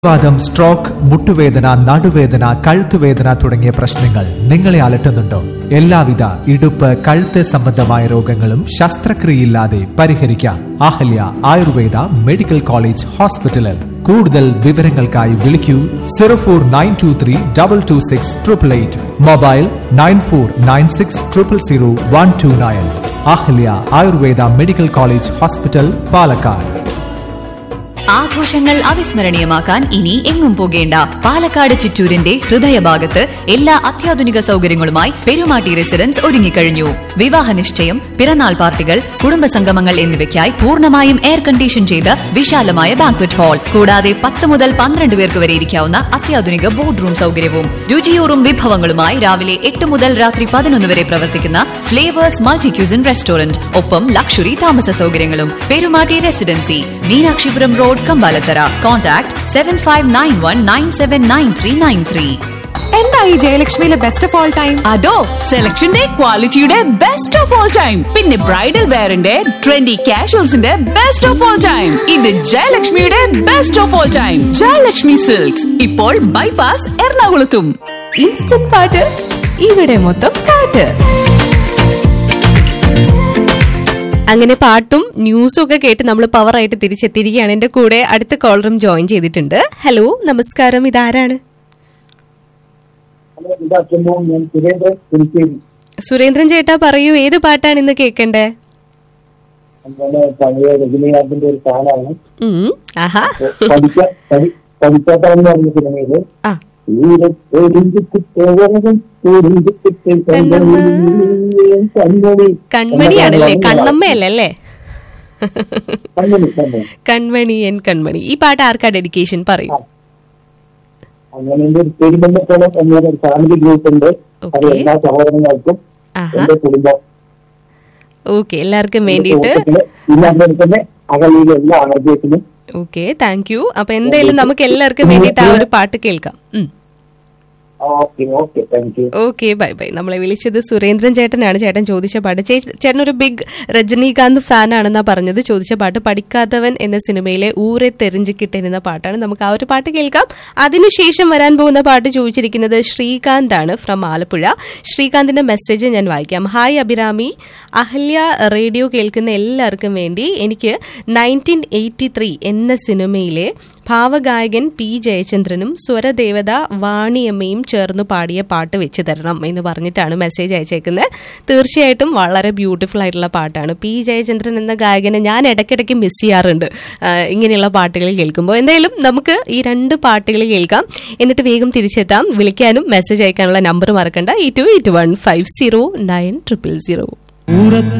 വാദം സ്ട്രോക്ക് മുട്ടുവേദന നടുവേദന കഴുത്തുവേദന തുടങ്ങിയ പ്രശ്നങ്ങൾ നിങ്ങളെ അലട്ടുന്നുണ്ടോ എല്ലാവിധ ഇടുപ്പ് കഴുത്ത് സംബന്ധമായ രോഗങ്ങളും ശസ്ത്രക്രിയയില്ലാതെ പരിഹരിക്കാം അഹല്യ ആയുർവേദ മെഡിക്കൽ കോളേജ് ഹോസ്പിറ്റലിൽ കൂടുതൽ വിവരങ്ങൾക്കായി വിളിക്കൂ zero four nine two three double two six triple eight mobile nine four nine six triple zero one two nine Ahalya Ayurveda medical college hospital Palakkad ആഘോഷങ്ങൾ അവിസ്മരണീയമാക്കാൻ ഇനി എങ്ങും പോകേണ്ട പാലക്കാട് ചിറ്റൂരിന്റെ ഹൃദയഭാഗത്ത് എല്ലാ അത്യാധുനിക സൗകര്യങ്ങളുമായി പെരുമാട്ടി റെസിഡൻസ് ഒരുങ്ങിക്കഴിഞ്ഞു വിവാഹ നിശ്ചയം പിറന്നാൾ പാർട്ടികൾ കുടുംബസംഗമങ്ങൾ എന്നിവയ്ക്കായി പൂർണ്ണമായും എയർ കണ്ടീഷൻ ചെയ്ത വിശാലമായ ബാങ്ക്വറ്റ് ഹാൾ കൂടാതെ പത്ത് മുതൽ പന്ത്രണ്ട് പേർക്ക് വരെ ഇരിക്കാവുന്ന അത്യാധുനിക ബോർഡ് റൂം സൗകര്യവും രുചിയൂറും വിഭവങ്ങളുമായി രാവിലെ എട്ട് മുതൽ രാത്രി പതിനൊന്ന് വരെ പ്രവർത്തിക്കുന്ന ഫ്ലേവേഴ്സ് മൾട്ടി ക്യൂസിൻ റെസ്റ്റോറന്റ് ഒപ്പം ലക്ഷറി താമസ സൗകര്യങ്ങളും Perumatti residency Meenakshipuram road Kambalathara contact seven five nine one nine seven nine three nine three എന്താ ഈ ജയലക്ഷ്മിയിലെ ബെസ്റ്റ് ഓഫ് ഓൾ ടൈം അതോ സെലക്ഷന്റെ ക്വാളിറ്റിയുടെ ബെസ്റ്റ് ഓഫ് ഓൾ ടൈം പിന്നെ ബ്രൈഡൽ വെയറിന്റെ ട്രെൻഡി കാഷ്വൽസിന്റെ ബെസ്റ്റ് ഓഫ് ഓൾ ടൈം ഇത് ജയലക്ഷ്മിയുടെ best of all time Jayalakshmi silks ഇപ്പോൾ ബൈപാസ് എറണാകുളത്തും ഇൻസ്റ്റന്റ് പാട്ട് ഇവിടെ മൊത്തം പാട്ട് അങ്ങനെ പാട്ടും ന്യൂസും ഒക്കെ കേട്ട് നമ്മൾ പവർ ആയിട്ട് തിരിച്ചെത്തിയിരിക്കുകയാണ് എന്റെ കൂടെ അടുത്ത കോളറും ജോയിൻ ചെയ്തിട്ടുണ്ട് ഹലോ നമസ്കാരം ഇതാരാണ് ഹലോ ഗുഡ് ആഫ്റ്റർനൂൺ ഞാൻ സുരേന്ദ്രൻ പുലിശ്ശേരി സുരേന്ദ്രൻ ചേട്ടാ പറയൂ ഏത് പാട്ടാണ് ഇന്ന് കേൾക്കണ്ടേ നമ്മള് പഴയ രജനീകാന്തിന്റെ ഒരു ഫാനാണ് ഉം, ആഹാ പഠിക്ക പഠി- പഠിക്കാത്താന്ന് പറഞ്ഞ സിനിമയില് ആ കൺമണി കൺമണിയാണല്ലേ കണ്ണമ്മയല്ലേ കൺമണി കൺമണി കൺമണി എൻ കൺമണി ഈ പാട്ട് ആർക്കാ ഡെഡിക്കേഷൻ പറയൂ അങ്ങനെ എന്റെ ഒരു പെരുമ്പണ്ണത്തോളം എന്നൊരു ഒരു ഫാമിലി ഗ്രൂപ്പ് ഉണ്ട് അത് Okay. എല്ലാ സഹോദരങ്ങൾക്കും ആഹാ എന്റെ കുടുംബം ഓക്കെ എല്ലാവർക്കും എന്റെ വേണ്ടിയിട്ട് സുഹൃത്തുക്കള് പിന്നെ അതുപോലെ തന്നെ അകലിയിലെ എല്ലാ ആർജേഷനും ഓക്കെ താങ്ക് യു അപ്പൊ എന്തായാലും നമുക്ക് എല്ലാവർക്കും വേണ്ടിയിട്ട് ആ ഒരു പാട്ട് കേൾക്കാം ഉം. Okay okay thank you okay bye bye നമ്മളെ വിളിച്ചത് സുരേന്ദ്രൻ ചേട്ടനാണ് ചേട്ടൻ ചോദിച്ച പാട്ട് ചേ- ചേട്ടൻ ഒരു ബിഗ് രജനീകാന്ത് ഫാൻ ആണെന്നാ പറഞ്ഞത് ചോദിച്ച പാട്ട് പഠിക്കാത്തവൻ എന്ന സിനിമയിലെ ഊരെ തെറിഞ്ചിക്കിട്ടൻ എന്ന പാട്ടാണ് നമുക്ക് ആ ഒരു പാട്ട് കേൾക്കാം അതിനുശേഷം വരാൻ പോകുന്ന പാട്ട് ചോദിച്ചിരിക്കുന്നത് ശ്രീകാന്ത് ആണ് ഫ്രം ആലപ്പുഴ ശ്രീകാന്തിന്റെ മെസ്സേജ് ഞാൻ വായിക്കാം ഹായ് അഭിരാമി അഹല്യ റേഡിയോ കേൾക്കുന്ന എല്ലാവർക്കും വേണ്ടി എനിക്ക് നയൻറ്റീൻ എയ്റ്റി ത്രീ എന്ന സിനിമയിലെ ഭാവഗായകൻ പി ജയചന്ദ്രനും സ്വരദേവത വാണിയമ്മയും ചേർന്ന് പാടിയ പാട്ട് വെച്ച് തരണം എന്ന് പറഞ്ഞിട്ടാണ് മെസ്സേജ് അയച്ചേക്കുന്നത് തീർച്ചയായിട്ടും വളരെ ബ്യൂട്ടിഫുൾ ആയിട്ടുള്ള പാട്ടാണ് പി ജയചന്ദ്രൻ എന്ന ഗായകനെ ഞാൻ ഇടയ്ക്കിടയ്ക്ക് മിസ് ചെയ്യാറുണ്ട് ആ, ഇങ്ങനെയുള്ള പാട്ടുകൾ കേൾക്കുമ്പോൾ എന്തായാലും നമുക്ക് ഈ രണ്ട് പാട്ടുകൾ കേൾക്കാം എന്നിട്ട് വേഗം തിരിച്ചെത്താം വിളിക്കാനും മെസ്സേജ് അയക്കാനുള്ള നമ്പർ മറക്കണ്ട ഈ two eight one five zero nine triple zero